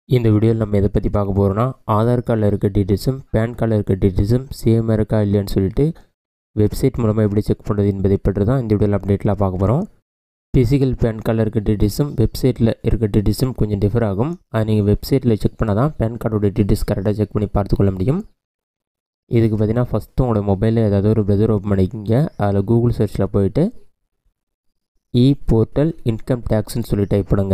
இந்த வீடியோவில் நம்ம எதை பற்றி பார்க்க போகிறோம்னா ஆதார் கார்டில் இருக்க டீட்டெயில்ஸும் பேன் கார்டில் இருக்க டீட்டெயில்ஸும் சேம் இருக்கா இல்லையான்னு சொல்லிட்டு வெப்சைட் மூலமாக எப்படி செக் பண்ணுறது என்பதை பற்றி தான் இந்த வீடியோவில் அப்டேட்டில் பார்க்க போகிறோம் ஃபிசிக்கல் பேன் கார்டில் இருக்க டீட்டெயில்ஸும் வெப்சைட்டில் இருக்க டீட்டெயில்ஸும் கொஞ்சம் டிஃபர் ஆகும் அது நீங்கள் வெப்சைட்டில் செக் பண்ணால் தான் பேன் கார்டோட டீட்டெயில்ஸ் கரெக்டாக செக் பண்ணி பார்த்துக்கொள்ள முடியும் இதுக்கு பார்த்தீங்கன்னா ஃபஸ்ட்டு உங்களோட மொபைலில் ஏதாவது ஒரு ப்ரௌசர் ஓப்பன் பண்ணிக்கிங்க அதில் கூகுள் சர்ச்சில் போயிட்டு இ போர்ட்டல் இன்கம் டேக்ஸ்னு சொல்லி டைப் பண்ணுங்க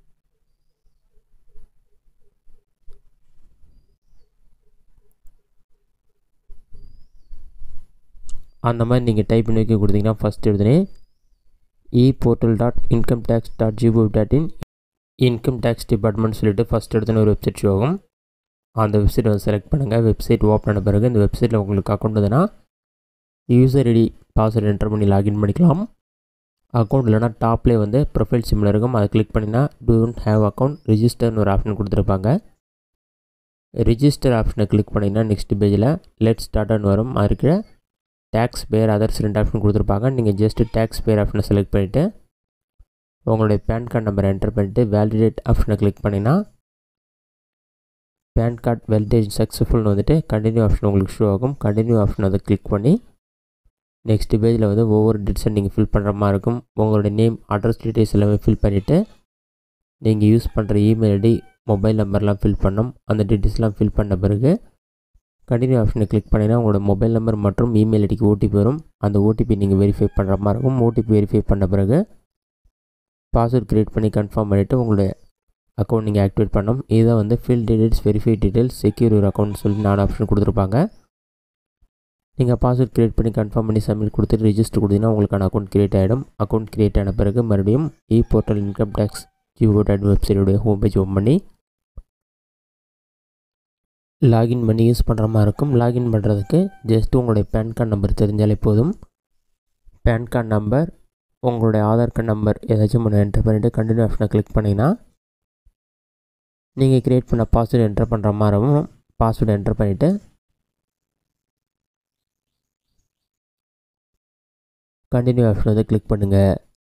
அந்த மாதிரி நீங்கள் டைப் பண்ணி வைக்க கொடுத்தீங்கன்னா ஃபஸ்ட் எடுத்துனே e portal dot income tax dot GO dot in income tax department சொல்லிட்டு ஃபஸ்ட் எடுத்துன்னு ஒரு வெப்சைட் ஷோ ஆகும் அந்த வெப்சைட் வந்து செலக்ட் பண்ணுங்கள் வெப்சைட் ஓப்பன் பண்ண பிறகு இந்த வெப்சைட்டில் உங்களுக்கு அக்கௌண்ட் இருந்ததுன்னா யூசர் ஐடி பாஸ்வேர்டு என்டர் பண்ணி லாகின் பண்ணிக்கலாம் அக்கௌண்ட் இல்லைனா டாப்லேயே வந்து ப்ரொஃபைல் சிம்மில் இருக்கும் அதை கிளிக் பண்ணினா டோன்ட் ஹேவ் அக்கௌண்ட் ரிஜிஸ்டர்னு ஒரு ஆப்ஷன் கொடுத்துருப்பாங்க ரிஜிஸ்டர் ஆப்ஷனை கிளிக் பண்ணிங்கன்னா நெக்ஸ்ட் பேஜில் லெட் ஸ்டார்ட்னு வரும் அது இருக்கிற டேக்ஸ் பேர் அதர்ஸ் ரெண்டு ஆப்ஷன் கொடுத்துருப்பாங்க நீங்கள் ஜஸ்ட்டு டேக்ஸ் பேர் ஆப்ஷனை செலக்ட் பண்ணிவிட்டு உங்களுடைய பேன் கார்டு நம்பரை என்டர் பண்ணிவிட்டு வேலிடேட் ஆப்ஷனை கிளிக் பண்ணிங்கன்னா பேன் கார்டு வேலிடேஷன் சக்ஸஸ்ஃபுல்னு வந்துட்டு கண்டினியூ ஆப்ஷன் உங்களுக்கு ஷோ ஆகும் கண்டினியூ ஆப்ஷன் அதை கிளிக் பண்ணி நெக்ஸ்ட் பேஜில் வந்து ஒவ்வொரு டீட்டெயில்ஸும் நீங்கள் ஃபில் பண்ணுற மாதிரி இருக்கும் உங்களோட நேம் அட்ரஸ் டீட்டெயில்ஸ் எல்லாமே ஃபில் பண்ணிவிட்டு நீங்கள் யூஸ் பண்ணுற இமெயில் ஐடி மொபைல் நம்பர்லாம் ஃபில் பண்ணணும் அந்த டீட்டெயில்ஸ்லாம் ஃபில் பண்ண பிறகு கண்டினியூ ஆப்ஷனை கிளிக் பண்ணிங்கன்னா உங்களோட மொபைல் நம்பர் மற்றும் இமெயில் ஐடிக்கு ஓடிபி வரும் அந்த ஓடிபி நீங்கள் வெரிஃபை பண்ணுற மாதிரி இருக்கும் ஓடிபி வெரிஃபை பண்ண பிறகு பாஸ்வேர்ட் க்ரியேட் பண்ணி கன்ஃபார்ம் பண்ணிவிட்டு உங்களுடைய அக்கௌண்ட் நீங்கள் ஆக்டிவேட் பண்ணணும் இதை வந்து fill details verify details secure ஒரு அக்கௌண்ட் சொல்லி நாலு ஆப்ஷன் கொடுத்துருப்பாங்க நீங்கள் பாஸ்வேர்ட் க்ரியேட் பண்ணி கன்ஃபார்ம் பண்ணி சப்மிட் கொடுத்துட்டு ரிஜிஸ்டர் கொடுத்தீங்கன்னா உங்களுக்கான அக்கௌண்ட் க்ரியேட் ஆகிடும் அக்கௌண்ட் க்ரியேட் ஆன பிறகு மறுபடியும் e portal income tax GO dot வெப்சைட்டோடைய ஹோம் பேஜ் ஓப்பன் பண்ணி லாகின் பண்ணி யூஸ் பண்ணுற மாதிரி இருக்கும் லாகின் பண்ணுறதுக்கு ஜஸ்ட் உங்களுடைய பேன் கார்டு நம்பர் தெரிஞ்சாலே போதும் பேன் கார்டு நம்பர் உங்களுடைய ஆதார் கார்டு நம்பர் ஏதாச்சும் ஒன்று என்டர் பண்ணிவிட்டு கண்டினியூ ஆப்ஷனை கிளிக் பண்ணிங்கன்னா நீங்கள் க்ரியேட் பண்ண பாஸ்வேர்டு என்டர் பண்ணுற மாதிரி இருக்கும் பாஸ்வேர்டு என்டர் பண்ணிவிட்டு கண்டினியூ ஆப்ஷன் வந்து கிளிக் பண்ணுங்கள்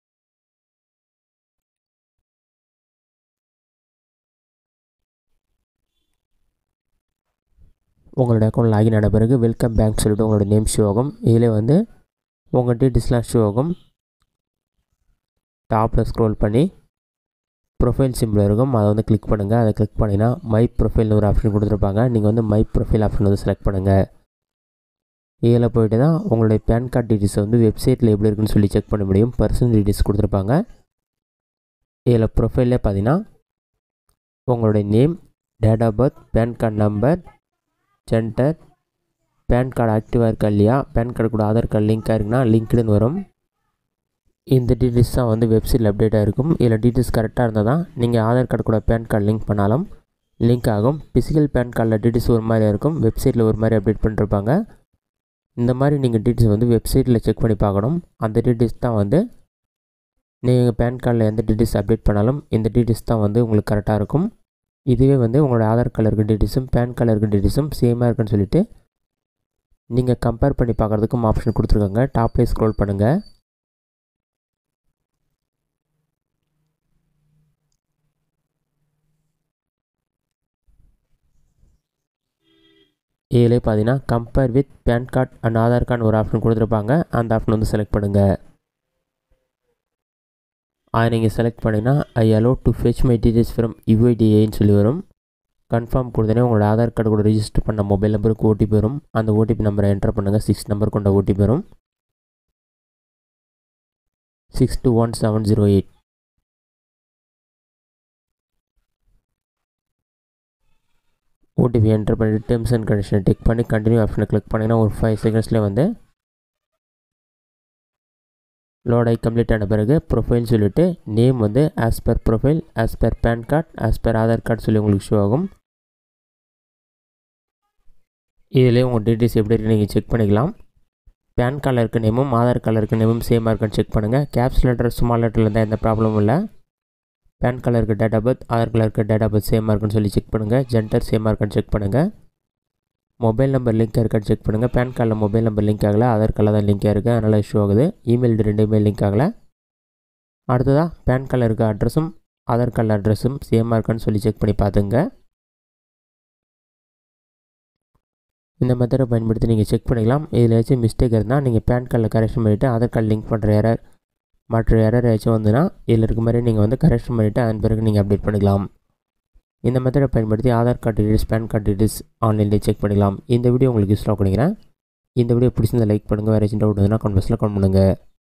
உங்களோட அக்கௌண்ட் லாகின் ஆன பிறகு வெல்கம் பேங்க் சொல்லிட்டு உங்களோட நேம் ஷோ ஆகும் இதில் வந்து உங்கள் டீட்டெயில்ஸ்லாம் ஷோ ஆகும் டாப்பில் ஸ்க்ரோல் பண்ணி ப்ரொஃபைல் சிம்பிள் இருக்கும் அதை வந்து கிளிக் பண்ணுங்கள் அதை கிளிக் பண்ணிங்கன்னா மை ப்ரொஃபைல்னு ஒரு ஆப்ஷன் கொடுத்துருப்பாங்க நீங்கள் வந்து மை ப்ரொஃபைல் ஆப்ஷன் வந்து செலக்ட் பண்ணுங்கள் இதில் போய்ட்டு தான் உங்களுடைய பேன் கார்டு டீட்டெயில்ஸ் வந்து வெப்சைட்டில் எப்படி இருக்குன்னு சொல்லி செக் பண்ண முடியும் பர்சனல் டீட்டெயில்ஸ் கொடுத்துருப்பாங்க இதில் ப்ரொஃபைல்லே பார்த்தீங்கன்னா உங்களுடைய name date of birth PAN card number gender PAN card ஆக்டிவாக இருக்கா இல்லையா பேன் கார்டு கூட ஆதார் கார்டு லிங்காக இருக்குன்னா லிங்க்டுன்னு வரும் இந்த டீட்டெயில்ஸ் தான் வந்து வெப்சைட்டில் அப்டேட்டாக இருக்கும் இதில் டீட்டெயில்ஸ் கரெக்டாக இருந்தால் தான் நீங்கள் ஆதார் கார்டு கூட பேன் கார்டு லிங்க் பண்ணாலும் லிங்க் ஆகும் ஃபிசிக்கல் பேன் கார்டில் டீட்டெயில்ஸ் ஒரு மாதிரியாக இருக்கும் வெப்சைட்டில் ஒரு மாதிரி அப்டேட் பண்ணிருப்பாங்க இந்த மாதிரி நீங்கள் டீட்டெயில்ஸ் வந்து வெப்சைட்டில் செக் பண்ணி பார்க்கணும் அந்த டீட்டெயில்ஸ் தான் வந்து நீங்கள் பேன் கார்டில் எந்த டீட்டெயில்ஸ் அப்டேட் பண்ணாலும் இந்த டீட்டெயில்ஸ் தான் வந்து உங்களுக்கு கரெக்டாக இருக்கும் இதுவே வந்து உங்களோட ஆதார் கார்டில் இருக்க டீட்டெயில்ஸும் பேன் கார்டில் இருக்க டீட்டெயில்ஸும் சேமாக இருக்குன்னு சொல்லிட்டு நீங்கள் கம்பேர் பண்ணி பார்க்குறதுக்கும் ஆப்ஷன் கொடுத்துருக்காங்க டாப்லேயே ஸ்க்ரோல் பண்ணுங்கள் இதிலே பார்த்தீங்கன்னா compare with PAN card and Aadhaar card ஒரு ஆப்ஷன் கொடுத்துருப்பாங்க அந்த ஆப்ஷன் வந்து செலக்ட் பண்ணுங்கள் அதை நீங்கள் செலக்ட் பண்ணிங்கன்னா I allow to fetch my details from யூஐடிஏன்னு சொல்லி வரும் கன்ஃபார்ம் கொடுத்தனே உங்களோட ஆதார் கார்டு கூட ரிஜிஸ்டர் பண்ண மொபைல் நம்பருக்கு ஓடிபி வரும் அந்த ஓடிபி நம்பரை என்டர் பண்ணுங்கள் சிக்ஸ் நம்பர் கொண்ட ஓடிபி வரும் six two one seven zero eight OTP enter பண்ணிவிட்டு டேர்ம்ஸ் அண்ட் கண்டிஷனை டெக் பண்ணி கண்டினியூ ஆப்ஷனை கிளிக் பண்ணிங்கன்னா ஒரு ஃபைவ் செகண்ட்ஸ்லேயே வந்து லோட் ஆகி கம்ப்ளீட் ஆன பிறகு ப்ரொஃபைல் சொல்லிவிட்டு நேம் வந்து as per profile as per PAN card as per Aadhaar card சொல்லி உங்களுக்கு ஷோ ஆகும் இதிலே உங்கள் டீட்டெயில்ஸ் எப்படி இருக்குது நீங்கள் செக் பண்ணிக்கலாம் பேன் கார்டில் இருக்க நேமும் ஆதார் கார்டில் இருக்க நேமும் சேமாக இருக்கான்னு செக் பண்ணுங்கள் கேப்ஸ் லெட்டர் ஸ்மால் லெட்டரில் இருந்தால் எந்த ப்ராப்ளமும் இல்லை பேன் கார்டில் இருக்க டேட் ஆஃப் பர்த் ஆதார் கார்டில் இருக்க டேட் ஆஃப் பர்த் சேமாக இருக்குன்னு சொல்லி செக் பண்ணுங்கள் ஜென்டர் சேமாக இருக்கான்னு செக் பண்ணுங்கள் மொபைல் நம்பர் லிங்க் இருக்கான்னு செக் பண்ணுங்கள் பேன் கார்டில் மொபைல் நம்பர் லிங்க் ஆகலை ஆதார் கார்டில் தான் லிங்க் இருக்குது அதனால் இஷ்யூ ஆகுது இமெயில் ரெண்டுமே லிங்க் ஆகலை அடுத்ததாக பேன் கார்டில் இருக்க அட்ரஸும் ஆதார் கார்டு அட்ரஸும் சேமாக இருக்கான்னு சொல்லி செக் பண்ணி பார்த்துங்க இந்த மெத்தடை பயன்படுத்தி நீங்கள் செக் பண்ணிக்கலாம் இதில் ஏதாச்சும் மிஸ்டேக் இருந்தால் நீங்கள் பேன் கார்டில் கரெக்ஷன் பண்ணிவிட்டு ஆதார் கார்டு லிங்க் பண்ணுற எரர் மற்ற எரர் ஏதாச்சும் வந்துன்னா இதில் இருக்க மாதிரி நீங்கள் வந்து கரெக்ஷன் பண்ணிவிட்டு அதன் பிறகு நீங்கள் அப்டேட் பண்ணிக்கலாம் இந்த மெத்தடை பயன்படுத்தி Aadhaar card details PAN card details ஆன்லைன்லேயே செக் பண்ணிக்கலாம் இந்த வீடியோ உங்களுக்கு யூஸ்ஃபுல்லாக பண்ணிக்கிறேன் இந்த வீடியோ பிடிச்சிருந்தா லைக் பண்ணுங்கள் வேறு ஏதாச்சும் டவுட் இருந்தால் கமெண்ட்ஸில் கமெண்ட் பண்ணுங்கள்